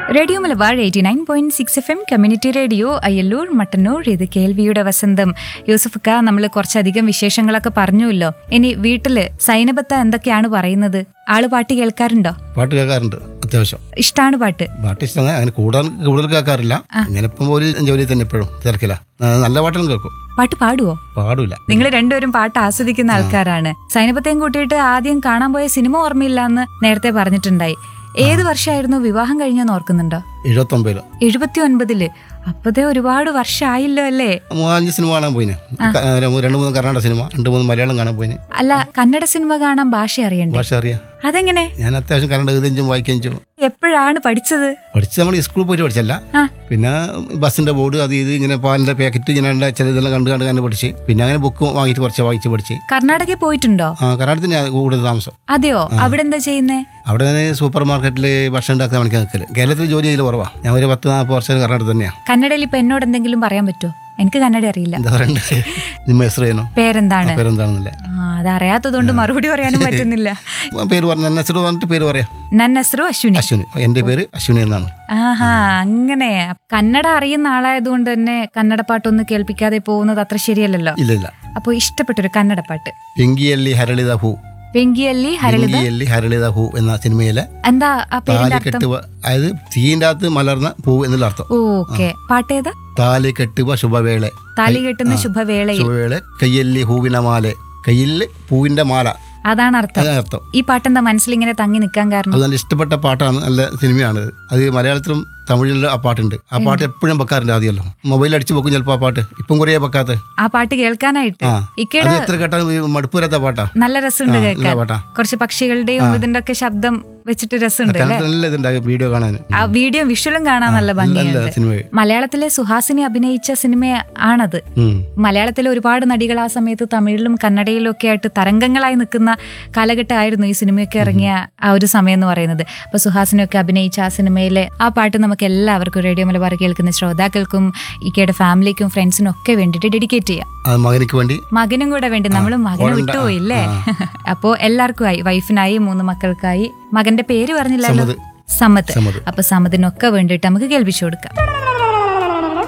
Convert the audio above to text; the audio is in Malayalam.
Radio Malabar eighty nine point six F M community radio Ayyalloor Mattannur ഇത് കേൾവിയുടെ വസന്തം യൂസഫക്ക നമ്മൾ കുറച്ചധികം വിശേഷങ്ങളൊക്കെ പറഞ്ഞുവല്ലോ ഇനി വീട്ടില് സൈനബത്ത എന്തൊക്കെയാണ് പറയുന്നത് ആള് പാട്ട് കേൾക്കാറുണ്ടോ പാട്ട് കേൾക്കാറുണ്ട് അത്യാവശ്യം ഇഷ്ടാണ് പാട്ട് പാട്ട് ഇഷ്ടം അങ്ങനെ കൂടുതൽ കൂടുതൽ കേൾക്കാറില്ല ഇങ്ങനെ ഇപ്പം ഒരു ജോലി തന്നെ എപ്പോഴും തിരക്കില്ല ആ, നല്ല പാട്ടും കേൾക്കും പാട്ട് പാടുവോ പാടില്ല നിങ്ങൾ രണ്ടുപേരും പാട്ട് ആസ്വദിക്കുന്ന ആൾക്കാരാണ് സൈനബത്തെയും കൂട്ടിയിട്ട് ആദ്യം കാണാൻ പോയ സിനിമ ഓർമ്മയില്ല എന്ന് നേരത്തെ പറഞ്ഞിട്ടുണ്ടായി ഏത് വർഷമായിരുന്നു വിവാഹം കഴിഞ്ഞെന്ന് ഓർക്കുന്നുണ്ടോ എഴുപത്തൊമ്പതില് എഴുപത്തി ഒൻപതില് അപ്പതേ ഒരുപാട് വർഷമായില്ലോ അല്ലേ മൂവാഞ്ച് സിനിമ കാണാൻ പോയിന് ക- രണ്ട് മൂന്ന് കർണാടക സിനിമ രണ്ട് മൂന്ന് മലയാളം കാണാൻ പോയിന് അല്ല കന്നഡ സിനിമ കാണാൻ ഭാഷ അറിയണ്ടേ ഭാഷ അറിയാം അതെങ്ങനെ ഞാൻ അത്യാവശ്യം കന്നഡ എഴുതിഞ്ചും വായിക്കഞ്ചും എപ്പോഴാണ് പഠിച്ചത് പഠിച്ച് നമ്മൾ സ്കൂളിൽ പോയിട്ട് പഠിച്ചല്ല ആ. പിന്നെ ബസ്സിന്റെ ബോർഡ് അത് ഇത് ഇങ്ങനെ പാലിന്റെ പാക്കറ്റ് ഇങ്ങനെ ഉള്ള ചില ഇതെല്ലാം കണ്ട് കണ്ട് കണ്ട് പഠിച്ച് പിന്നെ അങ്ങനെ ബുക്ക് വാങ്ങിയിട്ട് കുറച്ച് വായിച്ച് പഠിച്ച് കർണാടകയിൽ പോയിട്ടുണ്ടോ ആ കർണാടകത്തിൽ ഞാൻ കൂടുതൽ താമസം അതെയോ അവിടെ എന്താ ചെയ്യുന്നേ അവിടെ ഞാൻ സൂപ്പർ മാർക്കറ്റിൽ ഭക്ഷണം ഉണ്ടാക്കാൻ പണിക്കാൻ നിൽക്കല് കേരളത്തിൽ ജോലി ചെയ്യൽ കുറവാണ് ഞാൻ ഒരു പത്ത് നാൽപ്പത് വർഷം കർണാടകത്തിൽ തന്നെയാണ് കന്നഡയിൽ ഇപ്പൊ എന്നോട് എന്തെങ്കിലും പറയാൻ പറ്റുമോ എനിക്ക് കന്നഡ അറിയില്ല എന്താ പറയണ്ടേ നിമ്മ എസ് ചെയ്യുന്നു പേരെന്താണ് പേരെന്താണെന്നില്ല ആ അത് അറിയാത്തതുകൊണ്ട് മറുപടി പറയാനും പറ്റുന്നില്ല പേര് പറഞ്ഞു എന്നെ എസ് പറഞ്ഞിട്ട് പേര് പറയാം ನನ್ನ ಹೆಸರು അശ്വിനി അശ്വിനി എൻ്റെ പേര് അശ്വിനി എന്നാണ് ആഹാ അങ്ങനെ കന്നഡ അറിയുന്ന ആളായതുകൊണ്ട് തന്നെ കന്നഡ പാട്ടൊന്നും കേൾപ്പിക്കാതെ പോകുന്നത് അത്ര ശരിയല്ലല്ലോ ഇല്ല ഇല്ല അപ്പോൾ ഇഷ്ടപ്പെട്ടൊരു കന്നഡ പാട്ട് പെങ്കിയല്ലി ഹരളിത ഹൂ വെങ്കിയല്ലി ഹരളിത പെങ്കിയല്ലി ഹരളിത ഹൂ എന്ന സിനിമയിലെ എന്താ ആ പേരിന്റെ താലി കെട്ടുക അതായത് തീൻ്റെ അകത്ത് മലർന്ന പൂ എന്നുള്ള അർത്ഥം ഓക്കെ പാട്ടേതാ താലി കെട്ടുക ശുഭവേള താലി കെട്ടുന്ന ശുഭവേളയിൽ ശുഭവേള കയ്യല്ലി ഹൂവിന മാല കയ്യിൽ പൂവിന്റെ മാല അതാണ് അർത്ഥം അതാണ് അർത്ഥം ഈ പാട്ടെന്താ മനസ്സിലിങ്ങനെ തങ്ങി നിൽക്കാൻ കാരണം അത് നല്ല ഇഷ്ടപ്പെട്ട പാട്ടാണ് നല്ല സിനിമയാണ് അത് മലയാളത്തിലും തമിഴിലും ആ പാട്ടുണ്ട് ആ പാട്ട് എപ്പോഴും വെക്കാറുണ്ട് ആദ്യമല്ലോ മൊബൈലിൽ അടിച്ചു വെക്കും ചിലപ്പോൾ ആ പാട്ട് ഇപ്പം കുറേ വെക്കാത്ത ആ പാട്ട് കേൾക്കാനായിട്ട് ആ ഇക്കയുടെ അത് എത്ര കേട്ടാലും മടുപ്പ് വരാത്ത പാട്ടാ നല്ല രസമുണ്ട് ആ, കേൾക്കാൻ നല്ല പാട്ടാ കുറച്ച് പക്ഷികളുടെയും ഇതിന്റെ ഒക്കെ ശബ്ദം വെച്ചിട്ട് രസമുണ്ട് അല്ലേ കണ്ടിട്ട് നല്ല ഇതുണ്ടാകും വീഡിയോ കാണാൻ ആ വീഡിയോ വിഷ്വലും കാണാൻ നല്ല നല്ല ഭംഗിയുണ്ട് സിനിമ മലയാളത്തിലെ സുഹാസിനി അഭിനയിച്ച സിനിമ ആണത് ഉം. മലയാളത്തിലെ ഒരുപാട് നടികൾ ആ സമയത്ത് തമിഴിലും കന്നഡയിലും ഒക്കെ ആയിട്ട് തരംഗങ്ങളായി നിൽക്കുന്ന കാലഘട്ടമായിരുന്നു ഈ സിനിമയൊക്കെ ഇറങ്ങിയ ആ ഒരു സമയം എന്ന് പറയുന്നത് അപ്പൊ സുഹാസിനിയൊക്കെ അഭിനയിച്ച ആ സിനിമയിലെ ആ പാട്ട് നമുക്ക് എല്ലാവർക്കും റേഡിയോ മലബാർ കേൾക്കുന്ന ശ്രോതാക്കൾക്കും ഇക്കയുടെ ഫാമിലിക്കും ഫ്രണ്ട്സിനും ഒക്കെ വേണ്ടിയിട്ട് ഡെഡിക്കേറ്റ് ചെയ്യാം അത് മകനിക്ക് വേണ്ടി മകനും കൂടെ വേണ്ടി നമ്മൾ മകനെ ഓളുണ്ട്. വിട്ടുപോയില്ലേ അപ്പോ എല്ലാവർക്കും ആയി വൈഫിനായി മൂന്ന് മക്കൾക്കായി മകന്റെ പേര് പറഞ്ഞില്ലല്ലോ സമ്മത്. സമ്മത്ത് സമ്മത്. അപ്പൊ സമ്മതിനൊക്കെ വേണ്ടിയിട്ട് നമുക്ക് കേൾപ്പിച്ചു കൊടുക്കാം